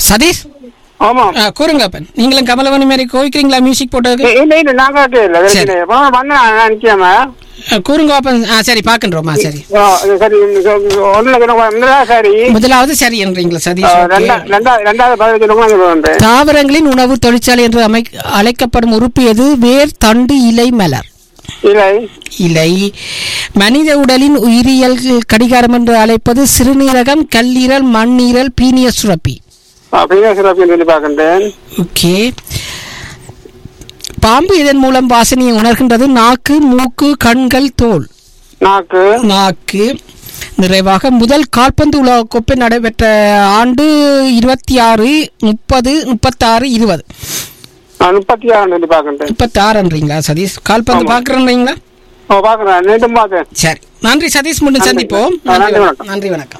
சதீஷ் ஆமா ஆ, கூறுங்க அப்பன் நீங்களும் கமலவணி மாதிரி கோவிக்கிறீங்களா மியூசிக் போட்டதுக்கு இல்ல இல்ல நான் கேட்கல சரி. வந்தேன் நான் நிக்காம ஆ, கூறுங்க அப்பன் ஆ சரி பார்க்கின்றோமா சரி ஆ, சரி ஒன்னுல சரி முதலாவது சரி என்றீங்களா ஆ, சதீஷ் ரெண்டா- ஓகே. ரெண்டா- ரெண்டாவது பதில் சொல்லுங்க நான் சொல்றேன் தாவரங்களின் உணவு தொழிற்சாலை என்று அமை அழைக்கப்படும் உறுப்பு எது வேர் தண்டு இலை மலர் இல்லை இலை மனித உடலின் உயிரியல் கடிகாரம் என்று அழைப்பது சிறுநீரகம் கல்லீரல் மண்ணீரல் பீனிய சுரப்பி அப்படின்னா சிறப்பு சொல்லி பார்க்கின்றேன் ஓகே பாம்பு இதன் மூலம் வாசனையை உணர்கின்றது நாக்கு மூக்கு கண்கள் தோல் நாக்கு நாக்கு நிறைவாக முதல் கால்பந்து உலக கோப்பை நடைபெற்ற ஆண்டு இருபத்தி ஆறு முப்பது முப்பத்தாறு இருபது நான் முப்பத்தி ஆறு சொல்லி பார்க்கின்றேன் முப்பத்தாறுன்றீங்களா சதீஷ் கால்பந்து ஆமா. பார்க்குறேன்றீங்களா ஓ பாக்குறேன் நேற்றும் பார்த்தேன் சரி நன்றி சதீஷ் மீண்டும் நன்றி. சந்திப்போம் ஆ, நன்றி, நன்றி வணக்கம். நன்றி வணக்கம்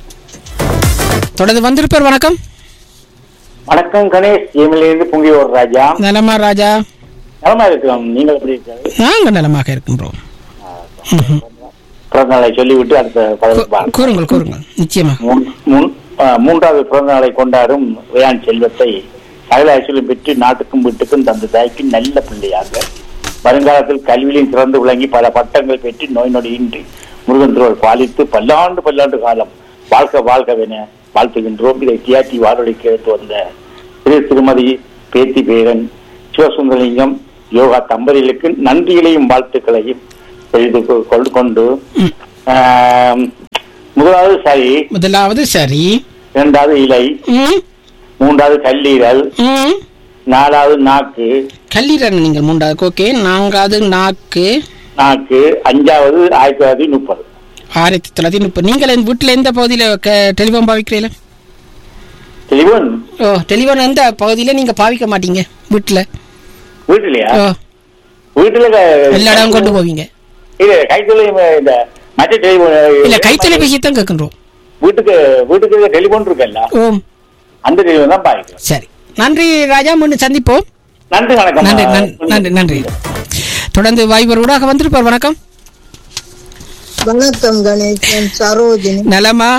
தொடர்ந்து வந்திருப்பார் வணக்கம் வணக்கம் கணேஷ் இருந்து பொங்கி ஒரு ராஜா நலமா ராஜா நலமா இருக்கிறோம் நீங்கள் எப்படி இருக்காரு நாங்கள் நலமாக இருக்கின்றோம் ம்ஹும். பிறந்த நாளை சொல்லிவிட்டு அடுத்த பதில் கூ- கூறுங்கள் கூறுங்கள் நிச்சயமாக மூன்- மூன்- ஆ, மூன்றாவது பிறந்த நாளை கொண்டாடும் ரியான் செல்வத்தை சகல ஐஸ்வர்யம் பெற்று நாட்டுக்கும் வீட்டுக்கும் தந்த தாய்க்கு நல்ல பிள்ளையாக வருங்காலத்தில் கல்வியிலும் சிறந்து விளங்கி பல பட்டங்கள் பெற்று நோய் நொடியின்றி முருகன் திருவள் பாலித்து பல்லாண்டு பல்லாண்டு காலம் வாழ்க வாழ்கவென வாழ்த்துகின்றோம் இதை தியாட்டி வானொலிக்கு எடுத்து வந்த திரு திருமதி பேத்தி பேரன் சிவசுந்தரலிங்கம் யோகா தம்பதிகளுக்கு நன்றிகளையும் வாழ்த்துக்களையும் தெரிந்து கொ- கொண்டு கொண்டு ம். ஆம், முதலாவது சரி முதலாவது சரி இரண்டாவது இலை ம், மூன்றாவது கல்லீரல் ம். நாலாவது நாக்கு கல்லீரல் நீங்கள் மூன்றாவது ஓகே நான்காவது நாக்கு நாக்கு அஞ்சாவது ஆயிரத்தி தொள்ளாயிரத்தி முப்பது ஆயிரத்தி தொள்ளாயிரத்தி முப்பது நீங்கள் எந்த வீட்டில் எந்த பகுதியில் டெலிஃபோன் பாவிக்கிறீங்களா தெளிவன் ஓ டெலிஃபோன் எந்த பகுதியில் நீங்கள் பாவிக்க மாட்டீங்க வீட்டில் வீட்டுலயா ஓ வீட்டுல க- எல்லா இடம் கொண்டு போவீங்க இல்ல கைத்தொலை இந்த மற்ற டெலிபோன் இல்லை கைத்தொலைபேசி தான் கேட்கின்றோம் வீட்டுக்கு வீட்டுக்கு டெலிபோன் இருக்குல்ல ஓம் அந்த டெலிபோன் தான் பாய்க்கிறோம் சரி நன்றி ராஜா மீண்டும் சந்திப்போம் நன்றி வணக்கம் நன்றி நன்றி, நன்றி நன்றி தொடர்ந்து வாய்வர் ஊடாக வந்திருப்பார் வணக்கம் வணக்கம் கணேசன் சரோஜினி நலமா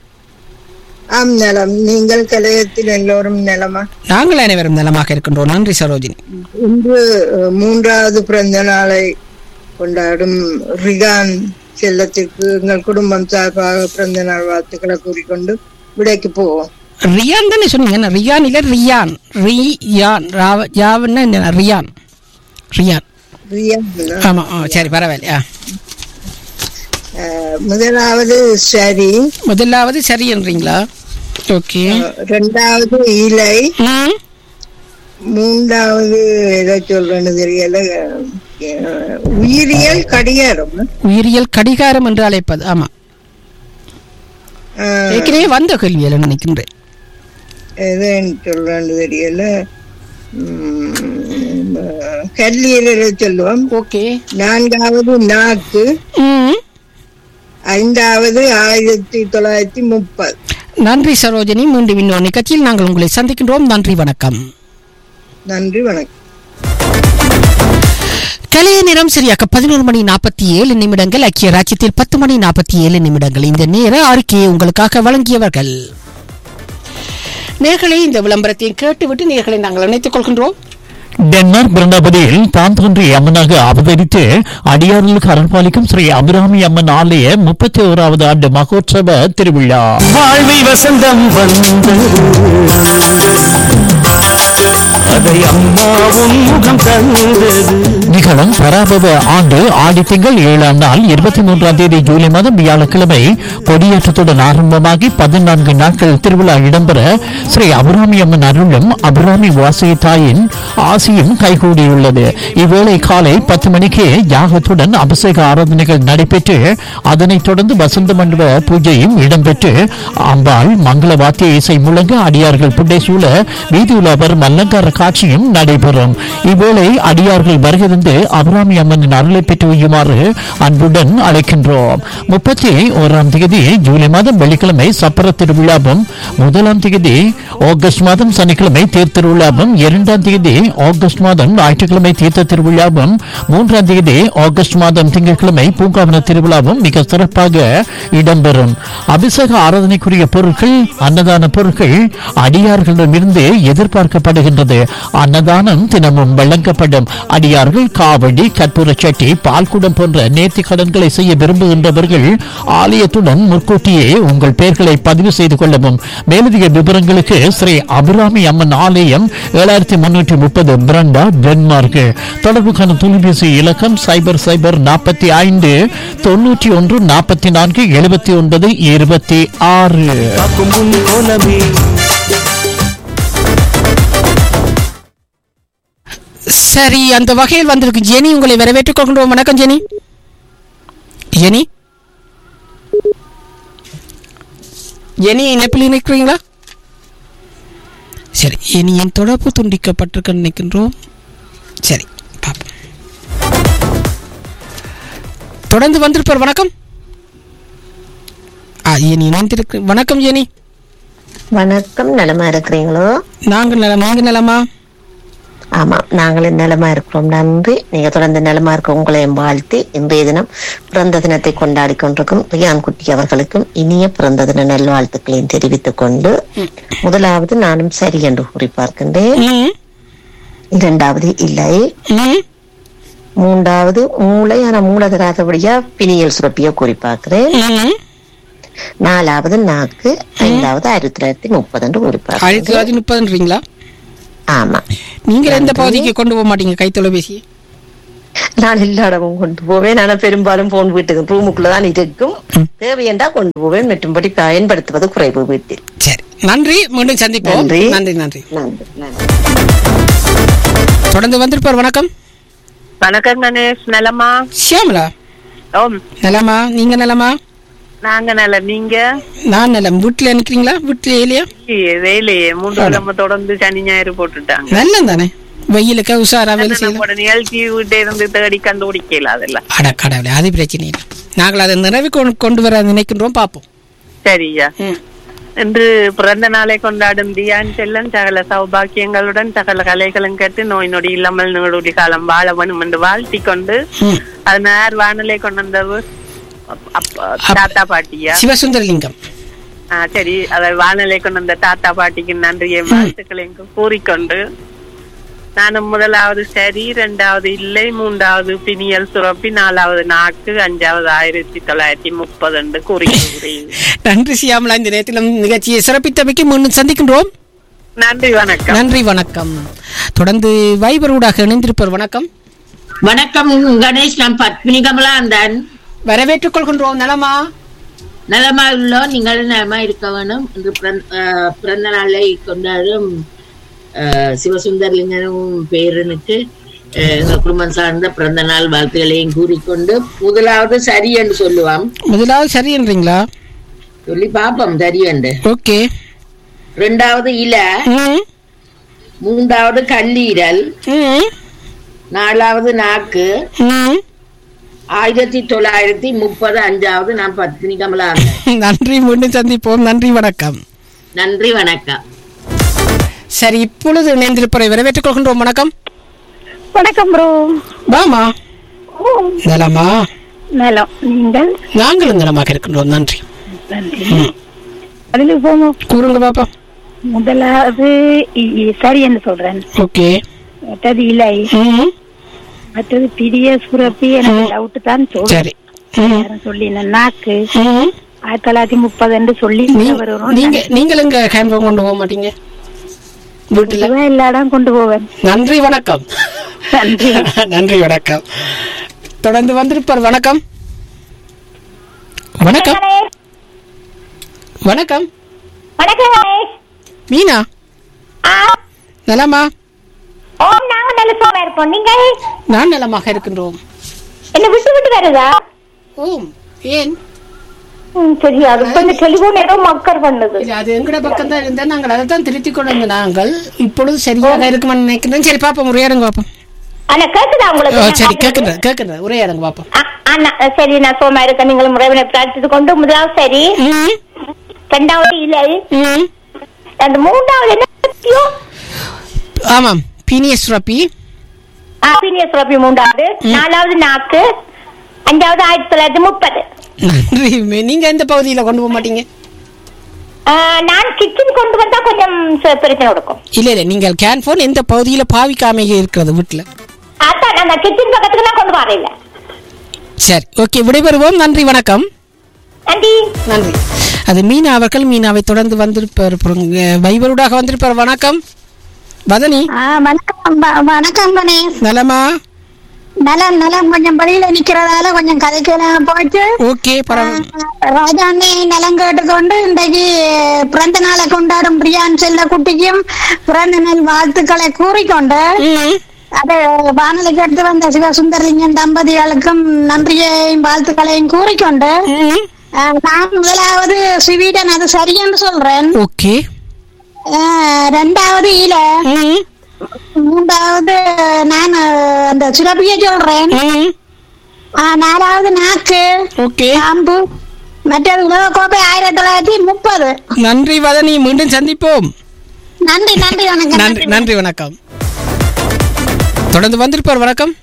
ஆம் நலம் நீங்கள் கலையத்தில் எல்லோரும் நலமா நாங்கள் அனைவரும் நலமாக இருக்கின்றோம் நன்றி சரோஜினி இன்று அஹ், மூன்றாவது பிறந்த நாளை கொண்டாடும் ரிகான் செல்லத்திற்கு எங்கள் குடும்பம் சார்பாக பிறந்த நாள் வாழ்த்துக்களை கூறிக்கொண்டு விடைக்கு போவோம் ரியான் தானே சொன்னீங்க என்ன ரியான் இல்ல ரியான் ரியான் ராவ ஜாவன்னா என்ன ரியான் ரியான் ரியான் ஆமா ஆ, சரி பரவாயில்ல ஆ. அஹ், முதலாவது சரி முதலாவது சரி என்றீங்களா ஓகே அஹ், இரண்டாவது இலை ம், மூன்றாவது எதை சொல்றேன்னு தெரியல அஹ், உயிரியல் கடிகாரம் உயிரியல் கடிகாரம் என்று அழைப்பது ஆமா அஹ், ஏற்கனவே வந்த கேள்வியில நினைக்கின்றேன் எதுன்னு சொல்றேன்னு தெரியல உம், கல்லீரலை சொல்லுவோம் ஓகே நான்காவது நாக்கு ம் ஐந்தாவது ஆயிரத்தி தொள்ளாயிரத்தி முப்பது நன்றி சரோஜினி மீண்டும் இன்னொரு நிகழ்ச்சியில் நாங்கள் உங்களை சந்திக்கின்றோம் நன்றி வணக்கம் நன்றி வணக்கம் கலைய நேரம் சரியாக பதினோரு மணி நாற்பத்தி ஏழு நிமிடங்கள் ஐக்கிய ராஜ்யத்தில் பத்து மணி நாற்பத்தி ஏழு நிமிடங்கள் இந்த நேர அறிக்கையை உங்களுக்காக வழங்கியவர்கள் நேர்களை இந்த விளம்பரத்தை கேட்டுவிட்டு நேர்களை நாங்கள் இணைத்துக் கொள்கின்றோம் ഡെൻമാർക്ക് ഭരണപതിയിൽ താൻ തോன்றி അമ്മനാக അവതരിத்து அடியார்களுக்கு அருள்பாலிக்கும் ஸ்ரீ அபிராமி அம்மன் ஆலய முப்பத்தி ஓராவது ஆண்டு மகோற்சவ திருவிழா வாழ்வில் வசந்தம் வந்தது அதை அம்மாவும் முகம் தந்தது நிகழும் பராபவ ஆண்டு ஆடி திங்கள் ஏழாம் நாள் இருபத்தி மூன்றாம் தேதி ஜூலை மாதம் வியாழக்கிழமை கொடியேற்றத்துடன் ஆரம்பமாகி பதினான்கு நாட்கள் திருவிழா இடம்பெற ஸ்ரீ அபிராமி அம்மன் அருளும் அபிராமி வாசகி தாயின் ஆசியும் கைகூடியுள்ளது இவ்வேளை காலை பத்து மணிக்கு யாகத்துடன் அபிஷேக ஆராதனைகள் நடைபெற்று அதனைத் தொடர்ந்து வசந்த மண்டப பூஜையும் இடம்பெற்று அம்பாள் மங்கள வாத்திய இசை முழங்க அடியார்கள் புண்டை சூழ வீதி உலா வரும் அலங்கார காட்சியும் நடைபெறும் இவ்வேளை அடியார்கள் வருகிறது அபிராமி அம்மனின் அருளை பெற்று வையுமாறு அன்புடன் அழைக்கின்றோம் முப்பத்தி ஓராம் தேதி ஜூலை மாதம் வெள்ளிக்கிழமை சப்பர திருவிழாவும் முதலாம் தேதி ஆகஸ்ட் மாதம் சனிக்கிழமை தேர் திருவிழாவும் இரண்டாம் தேதி ஆகஸ்ட் மாதம் ஞாயிற்றுக்கிழமை தீர்த்த திருவிழாவும் மூன்றாம் தேதி ஆகஸ்ட் மாதம் திங்கட்கிழமை பூங்காவன திருவிழாவும் மிக சிறப்பாக இடம்பெறும் அபிஷேக ஆராதனைக்குரிய பொருட்கள் அன்னதான பொருட்கள் அடியார்களிடமிருந்து எதிர்பார்க்கப்படுகின்றது அன்னதானம் தினமும் வழங்கப்படும் அடியார்கள் காவடி கற்பூர சட்டி பால்குடம் போன்ற நேர்த்தி கடன்களை செய்ய விரும்புகின்றவர்கள் ஆலயத்துடன் முன்கூட்டியே உங்கள் பெயர்களை பதிவு செய்து கொள்ளவும் மேலதிக விவரங்களுக்கு ஸ்ரீ அபிராமி அம்மன் ஆலயம் ஏழாயிரத்தி முன்னூற்றி முப்பது பிரண்டா டென்மார்க் தொடர்புக்கான தொலைபேசி இலக்கம் சைபர் சைபர் நாற்பத்தி ஐந்து தொண்ணூற்றி ஒன்று நாற்பத்தி நான்கு எழுபத்தி ஒன்பது இருபத்தி ஆறு காக்கும் உன் கோலமே சரி அந்த வகையில் வந்திருக்கு ஜெனி உங்களை வரவேற்றுக் கொள்கின்றோம் வணக்கம் ஜெனி ஜெனி ஜெனி இணைப்பில் நிற்கிறீங்களா சரி இனி என் தொடர்பு துண்டிக்கப்பட்டிருக்க நினைக்கின்றோம் சரி பார்ப்போம் தொடர்ந்து வந்திருப்பார் வணக்கம் ஆ இனி இணைந்திருக்கு வணக்கம் ஜெனி வணக்கம் நலமா இருக்கிறீங்களோ நாங்கள் நலம் நாங்கள் நலமா ஆமா நாங்களும் நலமா இருக்கிறோம் நன்றி நீங்க தொடர்ந்து நலமா இருக்க உங்களையும் வாழ்த்தி இன்றைய தினம் பிறந்த தினத்தை கொண்டாடி கொண்டிருக்கும் ரியான் குட்டி அவர்களுக்கும் இனிய பிறந்த தின நல்வாழ்த்துக்களையும் தெரிவித்துக் கொண்டு முதலாவது நானும் சரி என்று கூறி பார்க்கின்றேன் ம் இரண்டாவது இல்லை ம் மூன்றாவது மூளை ஆனா மூளை தராதபடியா பிணியல் சுரப்பிய கூறி பார்க்கிறேன் ம் நாலாவது நாக்கு ஐந்தாவது ஆயிரத்தி தொள்ளாயிரத்தி முப்பது என்று கூறி ஆயிரத்தி பார்க்கிறேன் தொள்ளாயிரத்தி முப்பதுன்றீங்களா ஆமா நீங்கள் எந்த பகுதிக்கு கொண்டு போக மாட்டீங்க கை தொலைபேசி நான் எல்லா இடமும் கொண்டு போவேன் ஆனா பெரும்பாலும் போன் வீட்டுக்கு ரூமுக்குள்ளதான் இருக்கும் தேவையென்றா கொண்டு போவேன் மற்றும்படி பயன்படுத்துவது குறைவு வீட்டில் சரி நன்றி மீண்டும் சந்திப்போம் நன்றி. நன்றி நன்றி நன்றி நன்றி தொடர்ந்து வந்திருப்பார் வணக்கம் வணக்கம் கணேஷ் நலமா ஷியாமலா ஓம் நலமா நீங்க நலமா நாங்க நல்ல நீங்க நான் நலம் வீட்டுல நிக்கிறீங்களா வீட்டுல இல்லையா இல்லையே, வேலையே மூன்று கிழமை தொடர்ந்து சனி ஞாயிறு போட்டுட்டாங்க நல்லம் தானே வெயிலுக்கு உஷாரா வேலை செய்யலாம் நம்மளோட நிகழ்ச்சி வீட்டை இருந்து தேடி கண்டுபிடிக்கல அதெல்லாம் அட கடவுளே அது பிரச்சனை இல்லை நாங்கள் அதை நிறைவு கொண்டு- கொண்டு வர நினைக்கின்றோம் பார்ப்போம் சரியா ம். இன்று பிறந்த நாளை கொண்டாடும் தியான் செல்லன் சகல சௌபாக்கியங்களுடன் சகல கலைகளும் கேட்டு நோய் நொடி இல்லாமல் நீடுடி காலம் வாழ வேணும் என்று வாழ்த்தி கொண்டு ம். அதனார் வானிலை கொண்டு வந்தவர் அப்- அப்ப- தாத்தா பாட்டியா சிவசுந்தரலிங்கம் ஆ, சரி அதை வானிலை கொண்டு வந்த தாத்தா பாட்டிக்கு நன்றியை வாழ்த்துக்களையும் கூறிக்கொண்டு நானும் முதலாவது சரி இரண்டாவது இல்லை மூன்றாவது பிணியல் சுரப்பி நாலாவது நாக்கு அஞ்சாவது ஆயிரத்தி தொள்ளாயிரத்தி முப்பது என்று கூறுகிறேன் நன்றி சியாமலா இந்த நேரத்திலும் நிகழ்ச்சியை சிறப்பித்தமைக்கு மீண்டும் சந்திக்கின்றோம் நன்றி வணக்கம் நன்றி வணக்கம் தொடர்ந்து வைபர் ஊடாக இணைந்திருப்பார் வணக்கம் வணக்கம் கணேஷ் நான் பத்மினி கமலாந்தன் வரவேற்றுக் கொள்கின்றோம் நலமா நலமா உள்ளோம் நீங்கள் நலமா இருக்க வேணும் இன்று பிறந்த- அஹ், பிறந்த நாளை கொண்டாடும் அஹ், சிவசுந்தரலிங்கனும் பேரனுக்கு அஹ், எங்கள் குடும்பம் சார்ந்த பிறந்த நாள் வாழ்த்துக்களையும் கூறிக்கொண்டு முதலாவது சரி என்று சொல்லுவாம் முதலாவது சரியன்றீங்களா சொல்லி பாப்போம் சரி என்று ஓகே ரெண்டாவது இல ம் மூன்றாவது கல்லீரல் ம் நாலாவது நாக்கு ம் ஆயிரத்தி தொள்ளாயிரத்தி முப்பது அஞ்சாவது நான் பத்மினி கமலாந்தன் நன்றி மீண்டும் சந்திப்போம் நன்றி வணக்கம் நன்றி வணக்கம் சரி இப்பொழுது இணைந்திருப்பதை வரவேற்றுக் கொள்கின்றோம் வணக்கம் வணக்கம் ப்ரோ வாமா நலமா நலம் நீங்கள் நாங்களும் நலமாக இருக்கின்றோம் நன்றி நன்றி அதுல போங்க கூறுங்க பாப்பா முதலாவது இ- இ- சரி என்று சொல்றேன் ஓகே மற்றது இல்லை ம் மற்றது பிரிய சுரப்பி எனக்கு டவுட் தான் சரி சொல்றேன் ம் யாரும் சொல்லி இந்த நாக்கு ம் ஆயிரத்தி தொள்ளாயிரத்தி முப்பது என்று சொல்லி நீ- வருவோம் நீங்க நீங்கள் எங்க ஹேண்ட்பேக் கொண்டு போக மாட்டீங்க வீட்டுல எல்லா இடம் கொண்டு போவேன் நன்றி வணக்கம் நன்றி நன்றி வணக்கம் தொடர்ந்து வந்திருப்பார் வணக்கம் வணக்கம் வணக்கம் வணக்கம் மீனா நலமா ஓம் நாங்க நல்ல சோமா இருப்போம் நீங்கள் நான் நலமாக இருக்கின்றோம் என்ன விட்டு விட்டு வருதா ஓம் ஏன் ம், தெரியாது இப்ப இந்த டெலிபோன் ஏதோ மக்கர் பண்ணுது இல்ல, அது எங்கட பக்கம் தான் இருந்தா நாங்கள் அதை தான் திருத்தி கொண்டு வந்து நாங்கள் இப்பொழுது சரியாக இருக்குமான்னு நினைக்கிறேன் சரி பாப்போம் உரையாடுங்க பாப்போம் ஆனா கேக்குதா ஓ, உங்களுக்கு சரி கேட்குறேன் கேட்குறேன் உரையாடுங்க பாப்போம் ஆ, ஆனா, சரி நான் சோமா இருக்க நீங்கள் முறைவனை பிரார்த்தித்து கொண்டு முதலாவது சரி ம், இரண்டாவது இலை ம். அந்த மூன்றாவது என்ன சத்தியம்? ஆமாம் பீனியஸ் சுரப்பி ஆ, பீனியஸ் சுரப்பி மூன்றாவது நாலாவது நாக்கு அஞ்சாவது ஆயிரத்தி தொள்ளாயிரத்தி முப்பது நன்றி நீங்க எந்த பகுதியில கொண்டு போக மாட்டீங்க ஆ, நான் கிச்சன் கொண்டு வந்தா கொஞ்சம் ச- பிரச்சனை கொடுக்கும் இல்ல இல்ல நீங்கள் கேன்ஃபோன் எந்த பகுதியில பாவிக்காம இருக்கிறது வீட்டுல அதான் அந்த கிச்சன் பக்கத்துக்கு நான் கொண்டு வரல சரி ஓகே விடைபெறுவோம் நன்றி வணக்கம் நன்றி நன்றி அது மீனா அவர்கள் மீனாவை தொடர்ந்து வந்திருப்பார் வைபருடாக வந்திருப்பார் வணக்கம் வதனி வணக்கம் வ- வணக்கம் கணேஷ் நலமா நலம் நலம் கொஞ்சம் வெளியில நிக்கிறதால கொஞ்சம் கதைக்கலாம் போச்சு ஓகே பரவாயில்ல ராஜாண்ணே நலம் கேட்டுக்கொண்டு இன்றைக்கு பிறந்த நாளை கொண்டாடும் பிரியான் செல்ல குட்டிக்கும் பிறந்த நாள் வாழ்த்துக்களை கூறிக்கொண்டு அது வானொலிக்கு எடுத்து வந்த சிவசுந்தரலிங்கன் தம்பதிகளுக்கும் நன்றியையும் வாழ்த்துக்களையும் கூறிக்கொண்டு அஹ், நான் முதலாவது ஸ்வீடன் அது சரியென்று சொல்றேன் ஓகே அஹ், ரெண்டாவது இல மூன்றாவது நான் அஹ், அந்த சுரபிய சொல்றேன் அஹ், நாலாவது நாக்கு ஓகே பாம்பு மற்றது உலக கோப்பை ஆயிரத்தி தொள்ளாயிரத்தி முப்பது நன்றி வதனி மீண்டும் சந்திப்போம் நன்றி நன்றி வணக்கம் நன்றி நன்றி வணக்கம் தொடர்ந்து வந்திருப்பார் வணக்கம்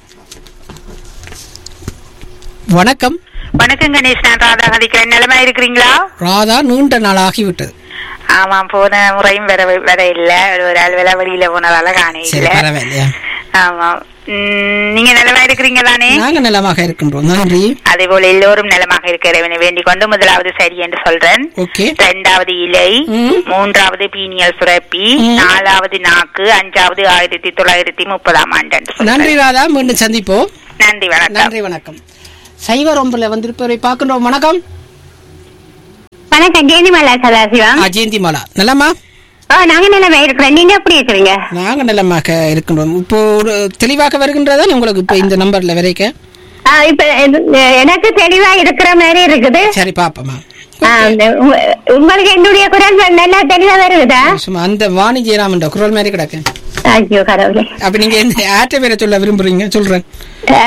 வணக்கம் வணக்கம் கணேஷ் நான் ராதா கதிக்கிறேன் நிலமா இருக்கிறீங்களா ராதா நீண்ட நாள் ஆகிவிட்டது ஆமாம் போன முறையும் வர வர இல்ல ஒரு ஒரு ஆள் வேலை வெளியில போனதால காணே சரி இல்ல பரவாயில்லையா ஆமாம் உம், நீங்க நிலமா இருக்கிறீங்க தானே நாங்க நலமாக இருக்கின்றோம் நன்றி அதே போல எல்லோரும் நலமாக இருக்கிறவனை வேண்டிக் கொண்டு முதலாவது சரி என்று சொல்றேன் ஓகே இரண்டாவது இலை மூன்றாவது பீனியல் சுரப்பி நாலாவது நாக்கு அஞ்சாவது ஆயிரத்தி தொள்ளாயிரத்தி முப்பதாம் ஆண்டு என்று சொல்றேன். நன்றி ராதா மீண்டும் சந்திப்போம் நன்றி வணக்கம் நன்றி வணக்கம் சைவ ரொம்பல வந்திருப்பவரை பார்க்கின்றோம் வணக்கம் வணக்கம் ஜெயந்திமலா சதாசிவம் அஜயந்தி மாலா நலமா ஆ நாங்க நிலைமை இருக்கிறோம் நீங்க எப்படி இருக்கிறீங்க நாங்க நலமாக இருக்கின்றோம் இப்போ ஒரு தெளிவாக வருகின்றதா உங்களுக்கு இப்போ இந்த நம்பர்ல வரைக்க ஆ, இப்ப இது- எனக்கு தெளிவா இருக்கிற மாதிரி இருக்குது சரி பாப்போமா ஆ, இந்த உங்க- உங்களுக்கு என்னுடைய குரல் நல்லா தெளிவா வருகுதா சும்மா அந்த வாணி ஜெயராம் என்ற குரல் மாதிரி கிடக்கு ஐயோ கடவுளே அப்ப நீங்க எந்த ஆற்ற பேரை சொல்ல விரும்புறீங்க சொல்றேன் ஆ,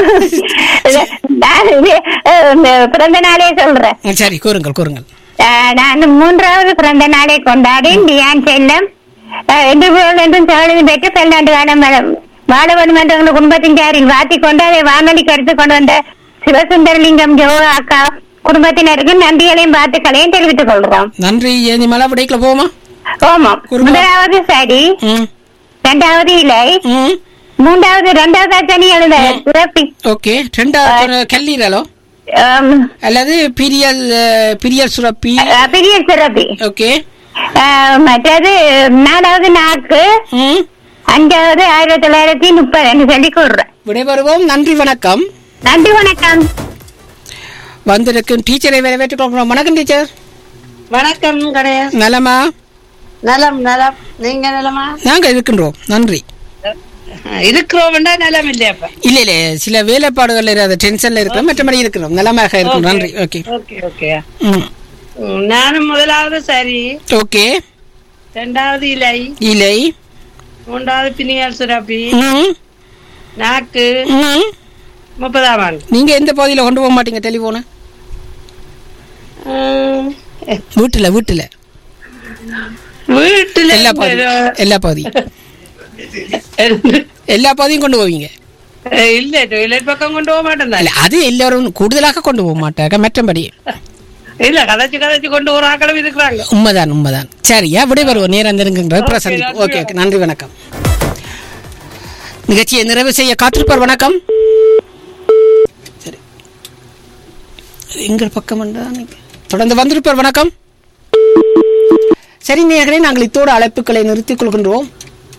நான் இது, அஹ், இந்த பிறந்த நாளே சொல்றேன் ம், சரி கூறுங்கள் கூறுங்கள் ஆ, நான் மூன்றாவது பிறந்த நாளை கொண்டாடி டியான் செல்லம் ஆ, என்று போல் என்றும் தகவலும் பெற்று பல்லாண்டு காலம் வள- வாழ வேண்டும் என்ற உங்கள் குடும்பத்தின் சாரில் வாத்திக் கொண்டு அதை வானொலிக்கு எடுத்துக் கொண்டு வந்த சிவசுந்தரலிங்கம் ஜோ அக்கா குடும்பத்தினருக்கு நன்றிகளையும் வாழ்த்துக்களையும் தெரிவித்துக் கொள்கிறோம் நன்றி ஏந்தி மலை விடைக்குள்ள போமா ஓமாம் முதலாவது சரி இரண்டாவது இலை மூன்றாவது இரண்டாவது சனி எழுத சிறப்பி ஓகே ரெண்டாவது கல்லீரலோ அல்லது பிரியல் அஹ், பிரியல் சுரப்பி பெரிய சிறப்பி ஓகே மற்றது நாலாவது நாக்கு அஞ்சாவது ஆயிரத்தி தொள்ளாயிரத்தி முப்பது சொல்லி கூறுறேன் விடைபெறுவோம் நன்றி வணக்கம் நன்றி வணக்கம் வந்திருக்கும் டீச்சரை வரவேற்றுக் கொள்கிறோம் வணக்கம் டீச்சர் வணக்கம் கணேஷ் நலமா நலம் நலம் நீங்க நலமா நாங்க இருக்கின்றோம் நன்றி இருக்கிறோம்டா நலம் இல்லையா அப்ப இல்ல இல்ல சில வேலைப்பாடுகள் இல்லாத டென்ஷன்ல இருக்கிறோம் மற்றபடி இருக்கிறோம் நலமாக இருக்கும் நன்றி ஓகே ஓகே ஓகே ம். ம், நானும் முதலாவது சரி ஓகே ரெண்டாவது இலை இலை மூன்றாவது பினியல் சுரப்பி ம். நாக்கு ம். முப்பதாம் ஆண்டு நீங்க எந்த பகுதியில கொண்டு போக மாட்டீங்க டெலிபோனை ம், வீட்டுல வீட்டுல வீட்டுல எல்லா பகுதியும் எல்லா பகுதியும் எல்லா பகுதியும் கொண்டு போவீங்க இல்ல டொய்லெட் பக்கம் கொண்டு போக மாட்டேன் இல்ல அது எல்லாரும் கூடுதலாக கொண்டு போக மாட்டாங்க மற்றபடி இல்ல கதைச்சு கதைச்சு கொண்டு ஒரு ஆக்களும் இருக்கிறாங்க உண்மைதான் உண்மைதான் சரியா விடைபெறுவோம் நேரம் நெருங்குங்கிற பிரசந்தி ஓகே ஓகே நன்றி வணக்கம் நிகழ்ச்சியை நிறைவு செய்ய காத்திருப்பார் வணக்கம் சரி எங்கள் பக்கம் என்றால் தொடர்ந்து வந்திருப்பார் வணக்கம் சரி நேர்களே நாங்கள் இத்தோடு அழைப்புகளை நிறுத்திக் கொள்கின்றோம்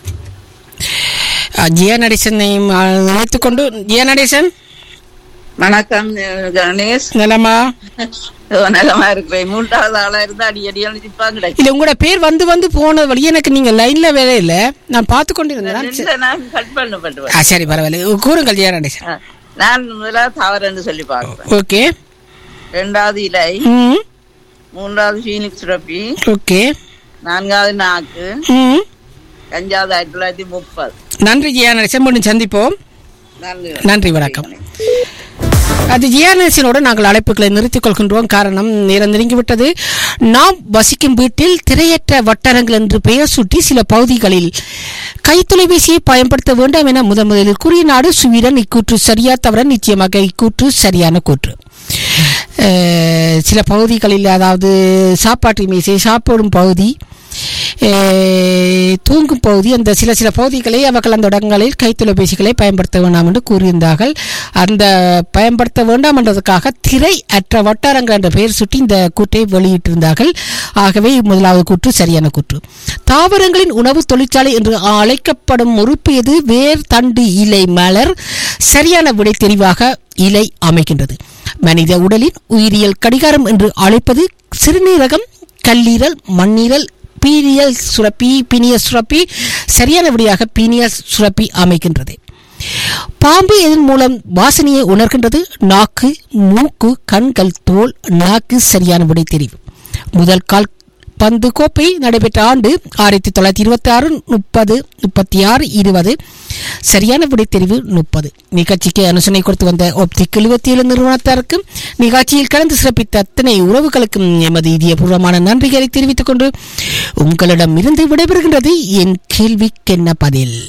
அஹ், ஜெய நடேசனையும் அஹ், நினைத்துக் கொண்டு ஜெய நடேசன் வணக்கம் கணேஷ் நலமா நலமா இருக்கிறேன் மூன்றாவது ஆளா இருந்தா அடி அடி அடிப்பாங்க இல்ல உங்களோட பேர் வந்து வந்து போன வழி எனக்கு நீங்க லைன்ல வேலை இல்ல நான் பார்த்து கொண்டிருந்தேன் இல்ல நான் கட் பண்ண ஆ பண்ணுவேன் சரி பரவாயில்ல கூறுங்கள் ஜெய நடேசன் நான் முதல்ல தவறுன்னு சொல்லி பார்க்கிறேன் ஓகே ரெண்டாவது இலை ம் மூன்றாவது ஃபீனிக்ஸ் சுரப்பி ஓகே நான்காவது நாக்கு ம் அஞ்சாவது ஆயிரத்தி தொள்ளாயிரத்தி முப்பது நன்றி ஜியானரசன் செம்பொண்ணு சந்திப்போம் நன்றி நன்றி வணக்கம் அது ஜியானரசனோடு நாங்கள் அழைப்புகளை நிறுத்திக் கொள்கின்றோம் காரணம் நேரம் நெருங்கிவிட்டது நாம் வசிக்கும் வீட்டில் திரையற்ற வட்டாரங்கள் என்று பெயர் சூட்டி சில பகுதிகளில் கைத்தொலைபேசியை பயன்படுத்த வேண்டாம் என முதன் முதலில் கூறிய நாடு சுவீடன் இக்கூற்று சரியா தவிர நிச்சயமாக இக்கூற்று சரியான கூற்று அஹ், சில பகுதிகளில் அதாவது சாப்பாட்டு மேசை சாப்பிடும் பகுதி அஹ், தூங்கும் பகுதி அந்த சில சில பகுதிகளை அவர்கள் அந்த இடங்களில் கைத்தொலைபேசிகளை பயன்படுத்த வேண்டாம் என்று கூறியிருந்தார்கள் அந்த பயன்படுத்த வேண்டாம் என்றதுக்காக திரை அற்ற வட்டாரங்கள் என்ற பெயர் சுட்டி இந்த கூற்றை வெளியிட்டிருந்தார்கள் ஆகவே முதலாவது கூற்று சரியான கூற்று தாவரங்களின் உணவு தொழிற்சாலை என்று அழைக்கப்படும் உறுப்பு எது வேர் தண்டு இலை மலர் சரியான விடை தெரிவாக இலை அமைக்கின்றது மனித உடலின் உயிரியல் கடிகாரம் என்று அழைப்பது சிறுநீரகம் கல்லீரல் மண்ணீரல் பீனியல் சுரப்பி பீனியல் சுரப்பி சரியான விடையாக பீனியல் சுரப்பி அமைக்கின்றது பாம்பு இதன் மூலம் வாசனையை உணர்கின்றது நாக்கு மூக்கு கண்கள் தோல் நாக்கு சரியான விடை தெரிவு முதல் கால் பந்து கோப்பை நடைபெற்ற ஆண்டு ஆயிரத்தி தொள்ளாயிரத்தி இருபத்தி ஆறு முப்பது முப்பத்தி ஆறு இருபது சரியான விடை தெரிவு முப்பது நிகழ்ச்சிக்கு அனுசரணை கொடுத்து வந்த ஒப்திக் எழுபத்தி ஏழு நிறுவனத்தாருக்கும் நிகழ்ச்சியில் கலந்து சிறப்பித்த அத்தனை உறவுகளுக்கும் எமது இதயபூர்வமான நன்றிகளை தெரிவித்துக் கொண்டு உங்களிடம் இருந்து விடைபெறுகின்றது என் கேள்விக்கென்ன பதில்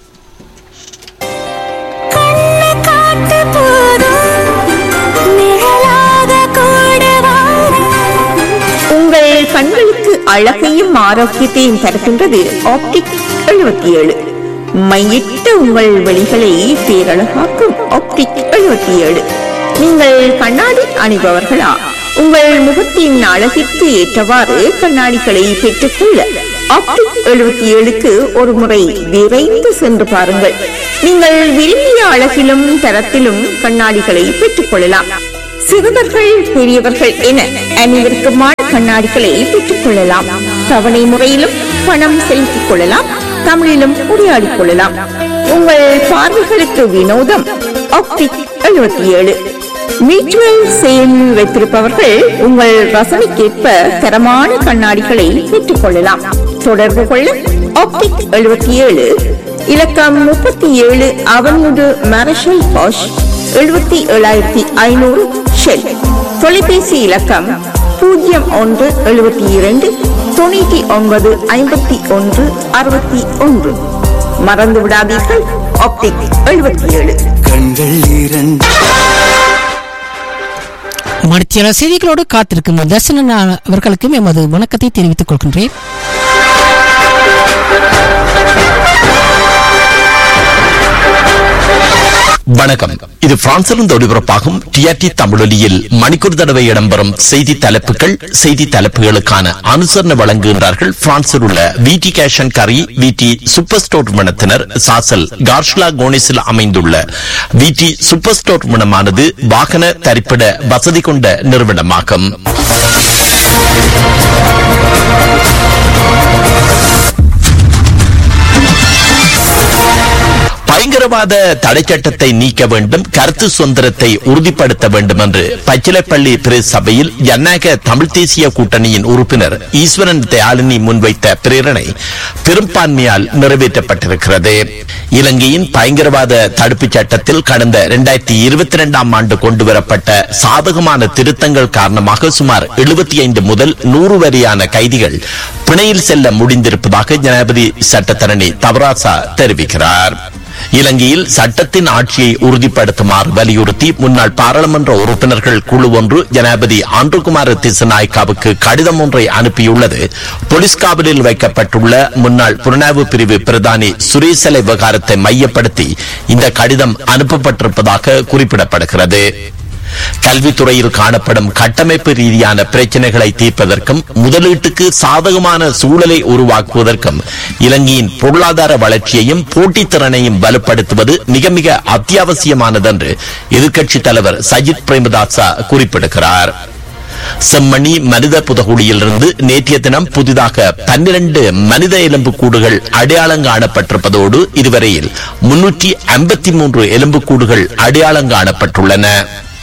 உங்கள் கண்களுக்கு அழகையும் ஆரோக்கியத்தையும் தருகின்றது ஆப்டிக் எழுபத்தி ஏழு மையிட்ட உங்கள் வழிகளை பேரழகாக்கும் ஆப்டிக் எழுபத்தி ஏழு நீங்கள் கண்ணாடி அணிபவர்களா உங்கள் முகத்தின் அழகிற்கு ஏற்றவாறு கண்ணாடிகளை பெற்றுக்கொள்ள ஆப்டிக் எழுபத்தி ஏழுக்கு ஒரு முறை விரைந்து சென்று பாருங்கள் நீங்கள் விரும்பிய அழகிலும் தரத்திலும் கண்ணாடிகளை பெற்றுக் கொள்ளலாம் சிறுவர்கள் பெரியவர்கள் என அனைவருக்குமான கண்ணாடிகளை பெற்றுக் கொள்ளலாம் தவணை முறையிலும் பணம் செலுத்திக் கொள்ளலாம் தமிழிலும் உரையாடிக் கொள்ளலாம் உங்கள் பார்வைகளுக்கு வினோதம் ஆப்டிக் எழுபத்தி ஏழு மியூச்சுவல் செயல் வைத்திருப்பவர்கள் உங்கள் ரசனைக்கேற்ப தரமான கண்ணாடிகளை பெற்றுக் கொள்ளலாம் தொடர்பு கொள்ள ஆப்டிக் எழுபத்தி ஏழு இலக்கம் முப்பத்தி ஏழு அவன்முடு மரஷல் பாஷ் எழுபத்தி ஏழாயிரத்தி ஐநூறு ஷெல் தொலைபேசி இலக்கம் பூஜ்ஜியம் ஒன்று எழுபத்தி இரண்டு தொண்ணூற்றி ஒன்பது ஐம்பத்தி ஒன்று அறுபத்தி ஒன்று மறந்து விடாதீர்கள் ஆப்டிக் எழுபத்தி ஏழு கண்கள் இரண்டு மணித்தியால செய்திகளோடு காத்திருக்கும் தர்சனன் அவர்களுக்கும் எமது வணக்கத்தை தெரிவித்துக் கொள்கின்றேன் வணக்கம் இது பிரான்சிலிருந்து ஒளிபரப்பாகும் டிஆர்டி தமிழொலியில் மணிக்கூர் தடவை இடம்பெறும் செய்தி தலைப்புகள் செய்தி தலைப்புகளுக்கான அனுசரணை வழங்குகின்றார்கள் பிரான்சில் உள்ள விடி கேஷன் கரி விடி சூப்பர் ஸ்டோர் நிறுவனத்தினர் சாசல் கார்ஷ்லா கோனிஸில் அமைந்துள்ள விடி சூப்பர் ஸ்டோர் நிறுவனமானது வாகன தரிப்பிட வசதி கொண்ட நிறுவனமாகும் பயங்கரவாத தடை சட்டத்தை நீக்க வேண்டும் கருத்து சுதந்திரத்தை உறுதிப்படுத்த வேண்டும் என்று பச்சிலைப்பள்ளி பிரேஸ் சபையில் ஜனநாயக தமிழ் தேசிய கூட்டணியின் உறுப்பினர் ஈஸ்வரன் தயாளினி முன்வைத்த பிரேரணை பெரும்பான்மையால் நிறைவேற்றப்பட்டிருக்கிறது இலங்கையின் பயங்கரவாத தடுப்புச் சட்டத்தில் கடந்த இரண்டாயிரத்தி இருபத்தி இரண்டாம் ஆண்டு கொண்டுவரப்பட்ட சாதகமான திருத்தங்கள் காரணமாக சுமார் எழுபத்தி ஐந்து முதல் நூறு வரையான கைதிகள் பிணையில் செல்ல முடிந்திருப்பதாக ஜனாதிபதி சட்டத்தரணி தவராசா தெரிவிக்கிறார் இலங்கையில் சட்டத்தின் ஆட்சியை உறுதிப்படுத்துமாறு வலியுறுத்தி முன்னாள் பாராளுமன்ற உறுப்பினர்கள் குழு ஒன்று ஜனாதிபதி ஆண்டுகுமார் திசநாயக்காவுக்கு கடிதம் ஒன்றை அனுப்பியுள்ளது போலீஸ் காவலில் வைக்கப்பட்டுள்ள முன்னாள் புலனாய்வு பிரிவு பிரதானி சுரேசலை விவகாரத்தை மையப்படுத்தி இந்த கடிதம் அனுப்பப்பட்டிருப்பதாக குறிப்பிடப்படுகிறது கல்வித்துறையில் காணப்படும் கட்டமைப்பு ரீதியான பிரச்சனைகளை தீர்ப்பதற்கும் முதலீட்டுக்கு சாதகமான சூழலை உருவாக்குவதற்கும் இலங்கையின் பொருளாதார வளர்ச்சியையும் போட்டித்திறனையும் வலுப்படுத்துவது மிக மிக அத்தியாவசியமானது என்று எதிர்க்கட்சித் தலைவர் சஜித் பிரேமதாசா குறிப்பிடுகிறார் செம்மணி மனித புதகுடியிலிருந்து நேற்றைய தினம் புதிதாக பன்னிரண்டு மனித எலும்பு கூடுகள் அடையாளம் காணப்பட்டிருப்பதோடு இதுவரையில் முன்னூற்றி ஐம்பத்தி மூன்று எலும்பு கூடுகள் அடையாளம் காணப்பட்டுள்ளன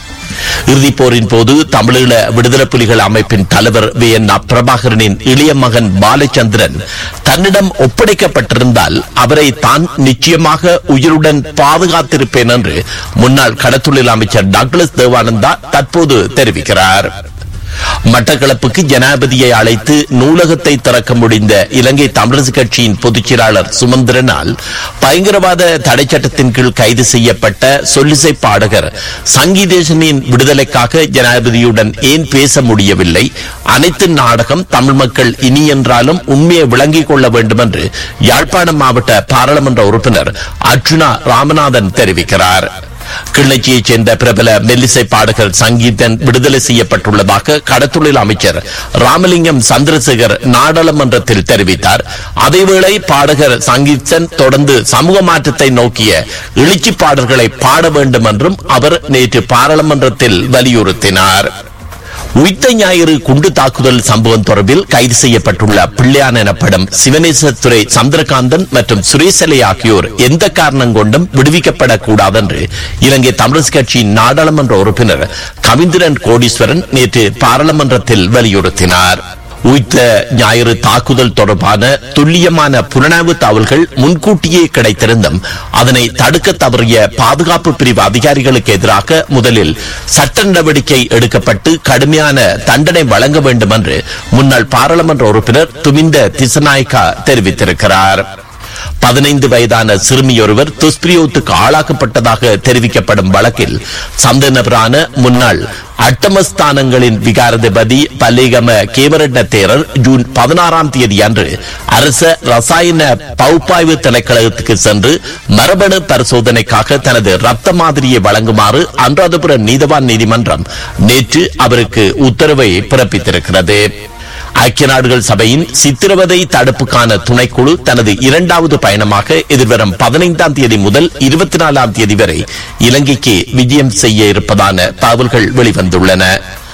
இறுதிப் போரின் போது தமிழீழ விடுதலை புலிகள் அமைப்பின் தலைவர் வி என் பிரபாகரனின் இளைய மகன் பாலச்சந்திரன் தன்னிடம் ஒப்படைக்கப்பட்டிருந்தால் அவரை தான் நிச்சயமாக உயிருடன் பாதுகாத்திருப்பேன் என்று முன்னாள் கடத்தொழில் அமைச்சர் டாக்டர் தேவானந்தா தற்போது தெரிவிக்கிறார் மட்டக்களப்புக்கு ஜனாதிபதியை அழைத்து நூலகத்தை திறக்க முடிந்த இலங்கை தமிழரசு கட்சியின் பொதுச் செயலாளர் சுமந்திரனால் பயங்கரவாத தடை சட்டத்தின் கீழ் கைது செய்யப்பட்ட சொல்லிசை பாடகர் சங்கீதேசனின் விடுதலைக்காக ஜனாதிபதியுடன் ஏன் பேச முடியவில்லை அனைத்து நாடகம் தமிழ் மக்கள் இனி என்றாலும் உண்மையை விளங்கிக் கொள்ள வேண்டும் என்று யாழ்ப்பாணம் மாவட்ட பாராளுமன்ற உறுப்பினர் அர்ஜுனா ராமநாதன் தெரிவிக்கிறார் கிளிநொச்சியைச் சேர்ந்த பிரபல மெல்லிசை பாடகர் சங்கீதன் விடுதலை செய்யப்பட்டுள்ளதாக கடத்தொழில் அமைச்சர் ராமலிங்கம் சந்திரசேகர் நாடாளுமன்றத்தில் தெரிவித்தார் அதேவேளை பாடகர் சங்கீதன் தொடர்ந்து சமூக மாற்றத்தை நோக்கிய எழுச்சி பாடல்களை பாட வேண்டும் என்றும் அவர் நேற்று பாராளுமன்றத்தில் வலியுறுத்தினார் உயிர்த்த ஞாயிறு குண்டு தாக்குதல் சம்பவம் தொடர்பில் கைது செய்யப்பட்டுள்ள பிள்ளையான் எனப்படும் சிவனேசத்துறை சந்திரகாந்தன் மற்றும் சுரேசலை ஆகியோர் எந்த காரணம் கொண்டும் விடுவிக்கப்படக்கூடாது என்று இலங்கை தமிழரசு கட்சியின் நாடாளுமன்ற உறுப்பினர் கவிந்திரன் கோடீஸ்வரன் நேற்று பாராளுமன்றத்தில் வலியுறுத்தினார் உயிர்த்த ஞாயிறு தாக்குதல் தொடர்பான துல்லியமான புலனாய்வு தகவல்கள் முன்கூட்டியே கிடைத்திருந்தும் அதனை தடுக்க தவறிய பாதுகாப்பு பிரிவு அதிகாரிகளுக்கு எதிராக முதலில் சட்ட நடவடிக்கை எடுக்கப்பட்டு கடுமையான தண்டனை வழங்க வேண்டும் என்று முன்னாள் பாராளுமன்ற உறுப்பினர் துமிந்த திசநாயக்கா தெரிவித்திருக்கிறார் பதினைந்து வயதான சிறுமியொருவர் துஷ்பிரயோகத்துக்கு ஆளாக்கப்பட்டதாக தெரிவிக்கப்படும் வழக்கில் சந்த நபரான முன்னாள் அட்டமஸ்தானங்களின் விகாரதிபதி பல்லிகம கேவரட்ட தேரர் ஜூன் பதினாறாம் தேதி அன்று அரச ரசாயன பகுப்பாய்வு திணைக்களத்துக்கு சென்று மரபணு பரிசோதனைக்காக தனது ரத்த மாதிரியை வழங்குமாறு அனுராதபுர நீதவான் நீதிமன்றம் நேற்று அவருக்கு உத்தரவை பிறப்பித்திருக்கிறது ஐக்கிய நாடுகள் சபையின் சித்திரவதை தடுப்புக்கான துணைக்குழு தனது இரண்டாவது பயணமாக எதிர்வரும் பதினைந்தாம் தேதி முதல் இருபத்தி நாலாம் தேதி வரை இலங்கைக்கு விஜயம் செய்ய இருப்பதான தகவல்கள் வெளிவந்துள்ளன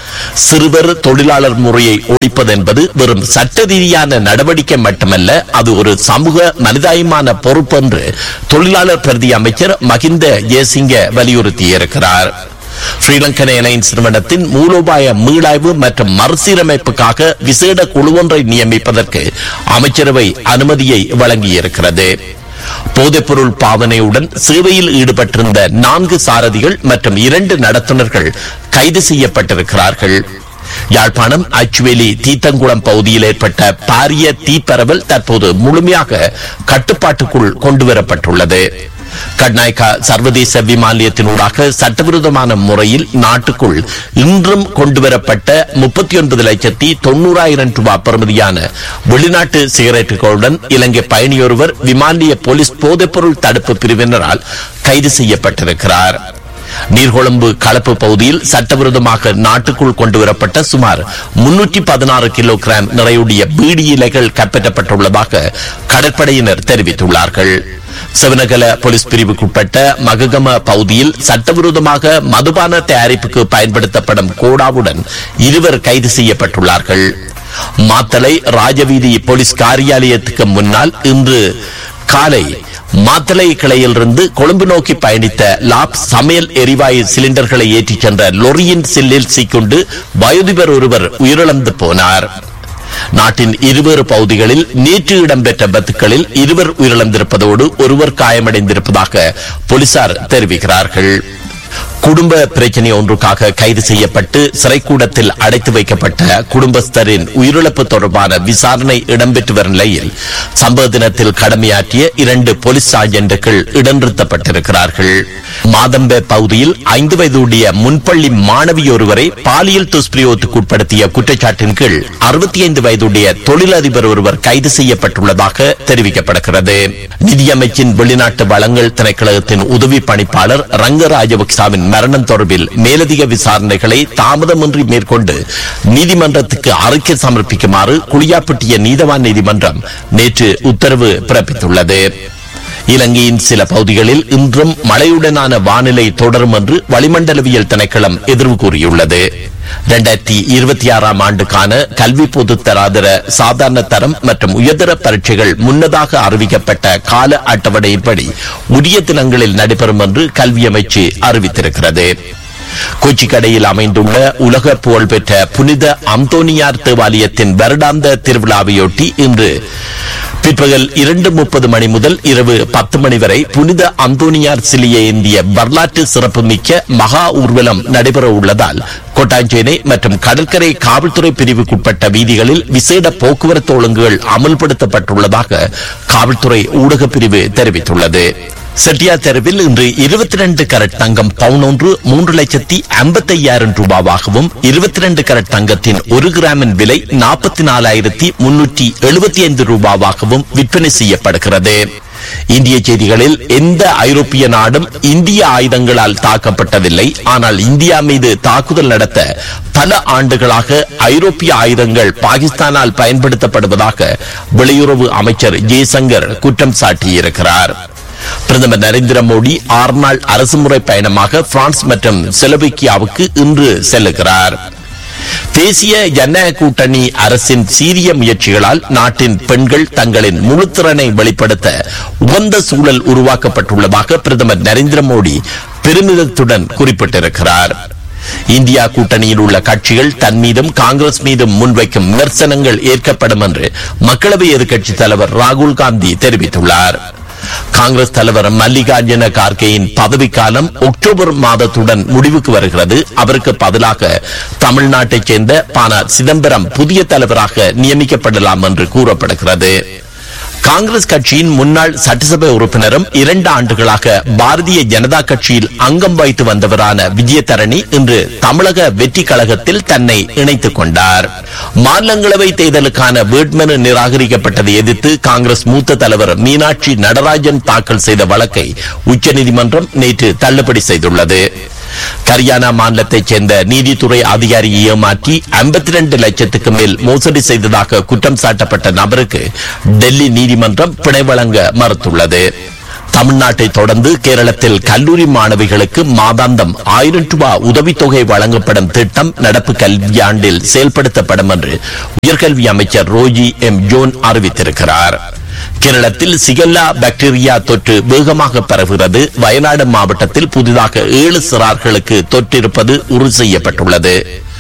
சிறுவர் தொழிலாளர் முறையை ஒழிப்பது என்பது வெறும் சட்ட ரீதியான நடவடிக்கை மட்டுமல்ல அது ஒரு சமூக மனிதாயமான பொறுப்பு என்று தொழிலாளர் பிரதி அமைச்சர் மகிந்த ஜெயசிங்க வலியுறுத்தியிருக்கிறார் ஸ்ரீலங்கன் ஏர்லைன்ஸ் நிறுவனத்தின் மூலோபாய மீளாய்வு மற்றும் மறுசீரமைப்புக்காக விசேட குழு ஒன்றை நியமிப்பதற்கு அமைச்சரவை அனுமதியை வழங்கியிருக்கிறது போதைப்பொருள் பாவனையுடன் சேவையில் ஈடுபட்டிருந்த நான்கு சாரதிகள் மற்றும் இரண்டு நடத்துனர்கள் கைது செய்யப்பட்டிருக்கிறார்கள் யாழ்ப்பாணம் அச்சுவேலி தீத்தங்குளம் பகுதியில் ஏற்பட்ட பாரிய தீப்பரவல் தற்போது முழுமையாக கட்டுப்பாட்டுக்குள் கொண்டுவரப்பட்டுள்ளது கட்நாயக்கா சர்வதேச விமான நிலையத்தினூடாக சட்டவிரோதமான முறையில் நாட்டுக்குள் இன்றும் கொண்டுவரப்பட்ட முப்பத்தி ஒன்பது லட்சத்தி தொண்ணூறாயிரம் ரூபாய் பெறுமதியான வெளிநாட்டு சிகரெட்டுகளுடன் இலங்கை பயணியொருவர் விமான நிலைய போலீஸ் போதைப்பொருள் தடுப்பு பிரிவினரால் கைது செய்யப்பட்டிருக்கிறார் நீர்கொழும்பு களப்பு பகுதியில் சட்டவிரோதமாக நாட்டுக்குள் கொண்டுவரப்பட்ட சுமார் முன்னூற்றி பதினாறு கிலோகிராம் நிறையுடைய பீடி இலைகள் கைப்பற்றப்பட்டுள்ளதாக கடற்படையினர் தெரிவித்துள்ளார்கள் சிவனகல போலீஸ் பிரிவுக்குட்பட்ட மககம பகுதியில் சட்டவிரோதமாக மதுபான தயாரிப்புக்கு பயன்படுத்தப்படும் கோடாவுடன் இருவர் கைது செய்யப்பட்டுள்ளார்கள் மாத்தலை ராஜவீதி போலீஸ் காரியாலயத்துக்கு முன்னால் இன்று காலை மாத்தலை கிளையிலிருந்து கொழும்பு நோக்கி பயணித்த லாப் சமையல் எரிவாயு சிலிண்டர்களை ஏற்றிச் சென்ற லொரியின் சில்லில் சிக்கொண்டு வயோதிபர் ஒருவர் உயிரிழந்து போனார் நாட்டின் இருவேறு பகுதிகளில் நேற்று இடம்பெற்ற விபத்துகளில் இருவர் உயிரிழந்திருப்பதோடு ஒருவர் காயமடைந்திருப்பதாக போலீசார் தெரிவிக்கிறார்கள் குடும்ப பிரச்சனை ஒன்றுக்காக கைது செய்யப்பட்டு சிறைக்கூடத்தில் அடைத்து வைக்கப்பட்ட குடும்பஸ்தரின் உயிரிழப்பு தொடர்பான விசாரணை இடம்பெற்று வரும் நிலையில் சம்பவ தினத்தில் கடமையாற்றிய இரண்டு போலீஸ் சார்ஜென்ட்டுகள் இடநிறுத்தப்பட்டிருக்கிறார்கள் மாதம்பே பகுதியில் ஐந்து வயதுடைய முன்பள்ளி மாணவி ஒருவரை பாலியல் துஷ்பிரயோகத்துக்கு உட்படுத்திய குற்றச்சாட்டின் கீழ் அறுபத்தி ஐந்து வயதுடைய தொழிலதிபர் ஒருவர் கைது செய்யப்பட்டுள்ளதாக தெரிவிக்கப்படுகிறது நிதியமைச்சின் வெளிநாட்டு வளங்கள் திணைக்களகத்தின் உதவி பணிப்பாளர் ரங்க ராஜபக்சாவின் மரணம் தொடர்பில் மேலதிக விசாரணைகளை தாமதமின்றி மேற்கொண்டு நீதிமன்றத்துக்கு அறிக்கை சமர்ப்பிக்குமாறு குளியாப்பட்டிய நீதவான் நீதிமன்றம் நேற்று உத்தரவு பிறப்பித்துள்ளது இலங்கையின் சில பகுதிகளில் இன்றும் மழையுடனான வானிலை தொடரும் என்று வளிமண்டலவியல் திணைக்களம் எதிர்வு கூறியுள்ளது இரண்டாயிரத்தி இருபத்தி ஆறாம் ஆண்டுக்கான கல்வி பொதுத் தராதர சாதாரண தரம் மற்றும் உயர்தர பரீட்சைகள் முன்னதாக அறிவிக்கப்பட்ட கால அட்டவணையின்படி உரிய தினங்களில் நடைபெறும் என்று கல்வி அமைச்சு அறிவித்திருக்கிறது கொச்சிக்கடையில் அமைந்துள்ள உலக புகழ்பெற்ற புனித அந்தோனியார் தேவாலயத்தின் வருடாந்த திருவிழாவையொட்டி இன்று பிற்பகல் இரண்டு முப்பது மணி முதல் இரவு பத்து மணி வரை புனித அந்தோனியார் சிலையை ஏந்திய வரலாற்று சிறப்புமிக்க மகா ஊர்வலம் நடைபெற உள்ளதால் கொட்டாஞ்சேனை மற்றும் கடற்கரை காவல்துறை பிரிவுக்குட்பட்ட வீதிகளில் விசேட போக்குவரத்து ஒழுங்குகள் அமல்படுத்தப்பட்டுள்ளதாக காவல்துறை ஊடகப் பிரிவு தெரிவித்துள்ளது செட்டியார் தெருவில் இன்று இருபத்தி ரெண்டு கரட் தங்கம் பவுன் ஒன்று மூன்று லட்சத்தி ஐம்பத்தி ஐயாயிரம் ரூபாவாகவும் இருபத்தி ரெண்டு கரட் தங்கத்தின் ஒரு கிராமின் விலை நாற்பத்தி நாலாயிரத்தி முன்னூற்றி எழுபத்தி ஐந்து ரூபாவாகவும் விற்பனை செய்யப்படுகிறது இந்திய செய்திகளில் எந்த ஐரோப்பிய நாடும் இந்திய ஆயுதங்களால் தாக்கப்பட்டதில்லை ஆனால் இந்தியா மீது தாக்குதல் நடத்த பல ஆண்டுகளாக ஐரோப்பிய ஆயுதங்கள் பாகிஸ்தானால் பயன்படுத்தப்படுவதாக வெளியுறவு அமைச்சர் ஜெய்சங்கர் குற்றம் சாட்டியிருக்கிறார் பிரதமர் நரேந்திர மோடி ஆறு நாள் அரசுமுறை பயணமாக பிரான்ஸ் மற்றும் செலோவிக்கியாவுக்கு இன்று செல்லுகிறார் தேசிய ஜனநாயக கூட்டணி அரசின் சீரிய முயற்சிகளால் நாட்டின் பெண்கள் தங்களின் முழுத்திறனை வெளிப்படுத்த உகந்த சூழல் உருவாக்கப்பட்டுள்ளதாக பிரதமர் நரேந்திர மோடி பெருமிதத்துடன் குறிப்பிட்டிருக்கிறார் இந்தியா கூட்டணியில் உள்ள கட்சிகள் தன் மீதும் காங்கிரஸ் மீதும் முன்வைக்கும் விமர்சனங்கள் ஏற்கப்படும் என்று மக்களவை எதிர்க்கட்சித் தலைவர் ராகுல் காந்தி தெரிவித்துள்ளார் காங்கிரஸ் தலைவர் மல்லிகார்ஜுன கார்கேயின் பதவிக்காலம் அக்டோபர் மாதத்துடன் முடிவுக்கு வருகிறது அவருக்கு பதிலாக தமிழ்நாட்டைச் சேர்ந்த பான சிதம்பரம் புதிய தலைவராக நியமிக்கப்படலாம் என்று கூறப்படுகிறது காங்கிரஸ் கட்சியின் முன்னாள் சட்டசபை உறுப்பினரும் இரண்டு ஆண்டுகளாக பாரதிய ஜனதா கட்சியில் அங்கம் வைத்து வந்தவரான விஜயதரணி இன்று தமிழக வெற்றி கழகத்தில் தன்னை இணைத்துக் கொண்டார் மாநிலங்களவை தேர்தலுக்கான வேட்புமனு நிராகரிக்கப்பட்டதை எதிர்த்து காங்கிரஸ் மூத்த தலைவர் மீனாட்சி நடராஜன் தாக்கல் செய்த வழக்கை உச்சநீதிமன்றம் நேற்று தள்ளுபடி செய்துள்ளது ஹரியானா மாநிலத்தைச் சேர்ந்த நீதித்துறை அதிகாரியை ஏமாற்றி ஐம்பத்தி ரெண்டு லட்சத்துக்கு மேல் மோசடி செய்ததாக குற்றம் சாட்டப்பட்ட நபருக்கு டெல்லி நீதிமன்றம் பிணை வழங்க மறுத்துள்ளது தமிழ்நாட்டை தொடர்ந்து கேரளத்தில் கல்லூரி மாணவிகளுக்கு மாதாந்தம் ஆயிரம் ரூபாய் உதவித்தொகை வழங்கப்படும் திட்டம் நடப்பு கல்வியாண்டில் செயல்படுத்தப்படும் என்று உயர்கல்வி அமைச்சர் ரோஜி எம் ஜோன் அறிவித்திருக்கிறார் கேரளத்தில் சிகல்லா பாக்டீரியா தொற்று வேகமாக பரவுகிறது வயநாடு மாவட்டத்தில் புதிதாக ஏழு சிறார்களுக்கு தொற்றிருப்பது உறுதி செய்யப்பட்டுள்ளது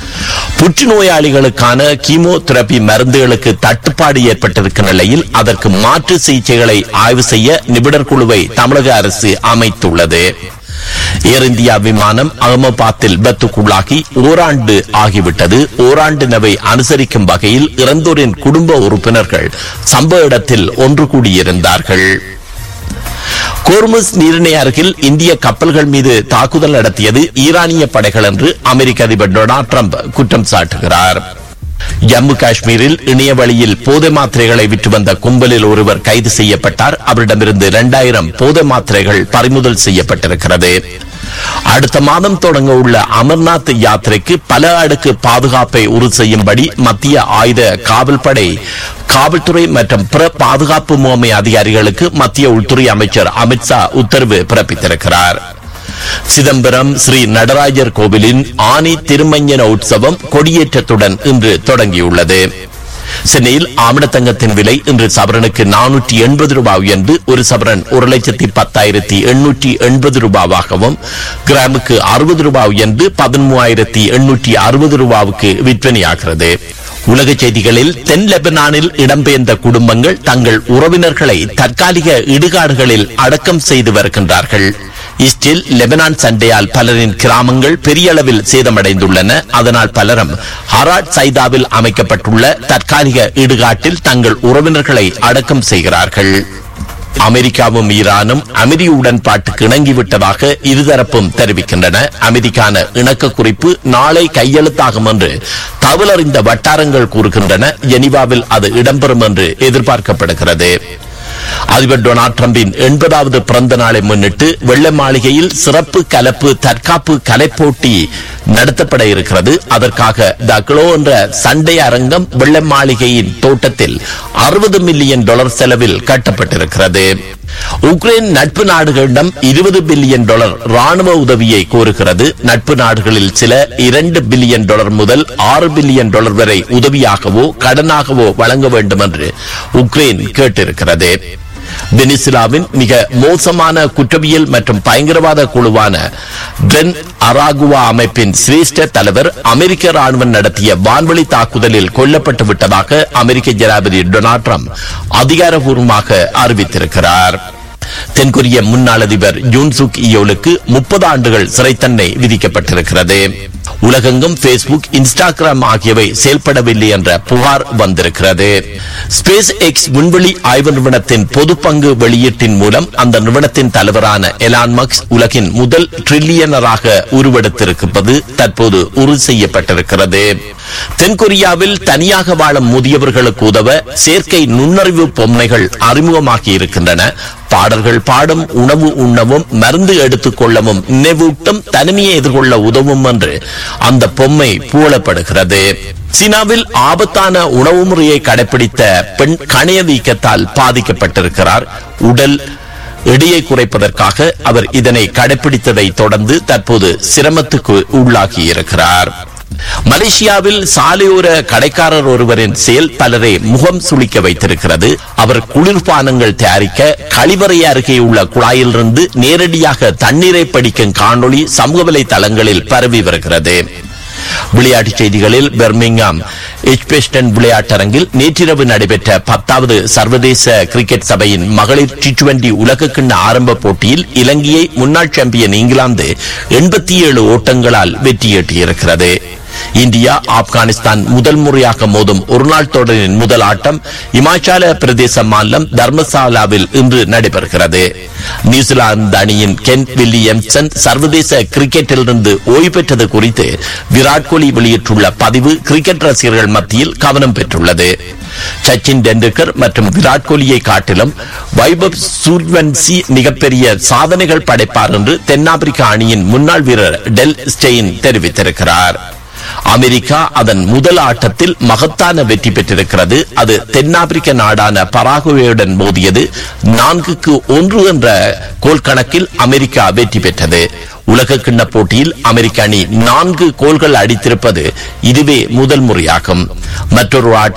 புற்றுநோயாளிகளுக்கான கீமோதெரபி மருந்துகளுக்கு தட்டுப்பாடு ஏற்பட்டிருக்கும் நிலையில் அதற்கு மாற்று சிகிச்சைகளை ஆய்வு செய்ய நிபுணர் குழுவை தமிழக அரசு அமைத்துள்ளது ஏர் இந்தியா விமானம் அகமதாபாத்தில் விபத்துக்குள்ளாகி ஓராண்டு ஆகிவிட்டது ஓராண்டு நவை அனுசரிக்கும் வகையில் இறந்தோரின் குடும்ப உறுப்பினர்கள் சம்பவ இடத்தில் ஒன்று கூடியிருந்தார்கள் கோர்முஸ் நீரிணை அருகில் இந்திய கப்பல்கள் மீது தாக்குதல் நடத்தியது ஈரானிய படைகள் என்று அமெரிக்க அதிபர் டொனால்ட் ட்ரம்ப் குற்றம் சாட்டுகிறார் ஜம்மு காஷ்மீரில் இணைய வழியில் போதை மாத்திரைகளை விற்று வந்த கும்பலில் ஒருவர் கைது செய்யப்பட்டார் அவரிடமிருந்து இரண்டாயிரம் போதை மாத்திரைகள் பறிமுதல் செய்யப்பட்டிருக்கிறது அடுத்த மாதம் தொடங்க உள்ள அமர்நாத் யாத்திரைக்கு பல அடுக்கு பாதுகாப்பை உறுதி செய்யும்படி மத்திய ஆயுத காவல்படை காவல்துறை மற்றும் பிற பாதுகாப்பு முகமை அதிகாரிகளுக்கு மத்திய உள்துறை அமைச்சர் அமித்ஷா உத்தரவு பிறப்பித்திருக்கிறார் சிதம்பரம் ஸ்ரீ நடராஜர் கோவிலின் ஆனி திருமஞ்சன உற்சவம் கொடியேற்றத்துடன் இன்று தொடங்கியுள்ளது சென்னையில் ஆமணத்தங்கத்தின் விலை இன்று சவரனுக்கு நானூற்றி எண்பது ரூபாய் உயர்ந்து ஒரு சவரன் ஒரு லட்சத்தி பத்தாயிரத்தி எண்ணூற்றி எண்பது ரூபாவாகவும் கிராமுக்கு அறுபது ரூபாய் உயர்ந்து பதிமூவாயிரத்தி எண்ணூற்றி அறுபது ரூபாவுக்கு விற்பனையாகிறது உலக செய்திகளில் தென் லெபனானில் இடம்பெயர்ந்த குடும்பங்கள் தங்கள் உறவினர்களை தற்காலிக இடுகாடுகளில் அடக்கம் செய்து வருகின்றார்கள் இஸ்டில் லெபனான் சண்டையால் பலரின் கிராமங்கள் பெரிய அளவில் சேதமடைந்துள்ளன அதனால் பலரும் ஹராட் சைதாவில் அமைக்கப்பட்டுள்ள தற்காலிக இடுகாட்டில் தங்கள் உறவினர்களை அடக்கம் செய்கிறார்கள் அமெரிக்காவும் ஈரானும் அமைதி உடன்பாட்டுக்கு இணங்கிவிட்டதாக இருதரப்பும் தெரிவிக்கின்றன அமைதிக்கான இணக்க குறிப்பு நாளை கையெழுத்தாகும் என்று தகவலறிந்த வட்டாரங்கள் கூறுகின்றன ஜெனீவாவில் அது இடம்பெறும் என்று எதிர்பார்க்கப்படுகிறது அதிபர் டொனால்ட் ட்ரம்பின் எண்பதாவது பிறந்த நாளை முன்னிட்டு வெள்ளை மாளிகையில் சிறப்பு கலப்பு தற்காப்பு கலைப்போட்டி நடத்தப்பட இருக்கிறது அதற்காக த கிளோ என்ற சண்டை அரங்கம் வெள்ளை மாளிகையின் தோட்டத்தில் அறுபது மில்லியன் டாலர் செலவில் கட்டப்பட்டிருக்கிறது உக்ரைன் நட்பு நாடுகளிடம் இருபது பில்லியன் டாலர் ராணுவ உதவியை கோருகிறது நட்பு நாடுகளில் சில இரண்டு பில்லியன் டாலர் முதல் ஆறு பில்லியன் டாலர் வரை உதவியாகவோ கடனாகவோ வழங்க வேண்டும் என்று உக்ரைன் கேட்டிருக்கிறது வெனிசுலாவின் மிக மோசமான குற்றவியல் மற்றும் பயங்கரவாத குழுவான ட்ரென் அராகுவா அமைப்பின் சிரேஷ்ட தலைவர் அமெரிக்க ராணுவம் நடத்திய வான்வழி தாக்குதலில் கொல்லப்பட்டு விட்டதாக அமெரிக்க ஜனாதிபதி டொனால்ட் ட்ரம்ப் அதிகாரப்பூர்வமாக அறிவித்திருக்கிறார் தென்கொரிய முன்னாள் அதிபர் யூன் சுக் இயோலுக்கு முப்பது ஆண்டுகள் சிறை தண்டனை விதிக்கப்பட்டிருக்கிறது உலகெங்கும் பேஸ்புக் இன்ஸ்டாகிராம் ஆகியவை செயல்படவில்லை என்ற புகார் வந்திருக்கிறது ஸ்பேஸ் எக்ஸ் விண்வெளி ஆய்வு நிறுவனத்தின் பொது பங்கு வெளியீட்டின் மூலம் அந்த நிறுவனத்தின் தலைவரான எலான் மக்ஸ் உலகின் முதல் ட்ரில்லியனராக உருவெடுத்திருப்பது தற்போது உறுதி செய்யப்பட்டிருக்கிறது தென்கொரியாவில் தனியாக வாழும் முதியவர்களுக்கு உதவ செயற்கை நுண்ணறிவு பொம்மைகள் அறிமுகமாகி இருக்கின்றன பாடல்கள் பாடும் உணவு உண்ணவும் மருந்து எடுத்துக் கொள்ளவும் நினைவூட்டும் தனிமையை எதிர்கொள்ள உதவும் என்று அந்த பொம்மை புகழப்படுகிறது சீனாவில் ஆபத்தான உணவு முறையை கடைபிடித்த பெண் கணைய வீக்கத்தால் பாதிக்கப்பட்டிருக்கிறார் உடல் எடையை குறைப்பதற்காக அவர் இதனை கடைபிடித்ததை தொடர்ந்து தற்போது சிரமத்துக்கு உள்ளாகி இருக்கிறார் மலேசியாவில் சாலையோர கடைக்காரர் ஒருவரின் செயல் பலரை முகம் சுளிக்க வைத்திருக்கிறது அவர் குளிர்பானங்கள் தயாரிக்க கழிவறை அருகே உள்ள குழாயிலிருந்து நேரடியாக தண்ணீரை படிக்கும் காணொளி சமூக வலைதளங்களில் பரவி வருகிறது விளையாட்டுச் செய்திகளில் பெர்மிங்காம் எச்பெஸ்டன் விளையாட்டரங்கில் நேற்றிரவு நடைபெற்ற பத்தாவது சர்வதேச கிரிக்கெட் சபையின் மகளிர் டி டுவெண்டி உலகக்கிண்ண ஆரம்ப போட்டியில் இலங்கையை முன்னாள் சாம்பியன் இங்கிலாந்து எண்பத்தி ஏழு ஓட்டங்களால் வெற்றியீட்டியிருக்கிறது இந்தியா ஆப்கானிஸ்தான் முதல் முறையாக மோதும் ஒருநாள் தொடரின் முதல் ஆட்டம் இமாச்சல பிரதேச மாநிலம் தர்மசாலாவில் இன்று நடைபெறுகிறது நியூசிலாந்து அணியின் கென் வில்லியம்சன் சர்வதேச கிரிக்கெட்டிலிருந்து ஓய்வு பெற்றது குறித்து விராட் கோலி வெளியிட்டுள்ள பதிவு கிரிக்கெட் ரசிகர்கள் மத்தியில் கவனம் பெற்றுள்ளது சச்சின் டெண்டுல்கர் மற்றும் விராட் கோலியை காட்டிலும் வைபவ் சூர்வன்சி மிகப்பெரிய சாதனைகள் படைப்பார் என்று தென்னாப்பிரிக்க அணியின் முன்னாள் வீரர் டெல் ஸ்டெயின் தெரிவித்திருக்கிறார் அமெரிக்கா அதன் முதல் ஆட்டத்தில் மகத்தான வெற்றி பெற்றிருக்கிறது அது தென்னாப்பிரிக்க நாடான பராகுவேயுடன் மோதியது நான்குக்கு ஒன்று என்ற கோல் கணக்கில் அமெரிக்கா வெற்றி பெற்றது உலக கிண்ண போட்டியில் அமெரிக்க அணி நான்கு கோல்கள் அடித்திருப்பது இதுவே முதல் முறையாகும் மற்றொரு ஆட்டத்தில்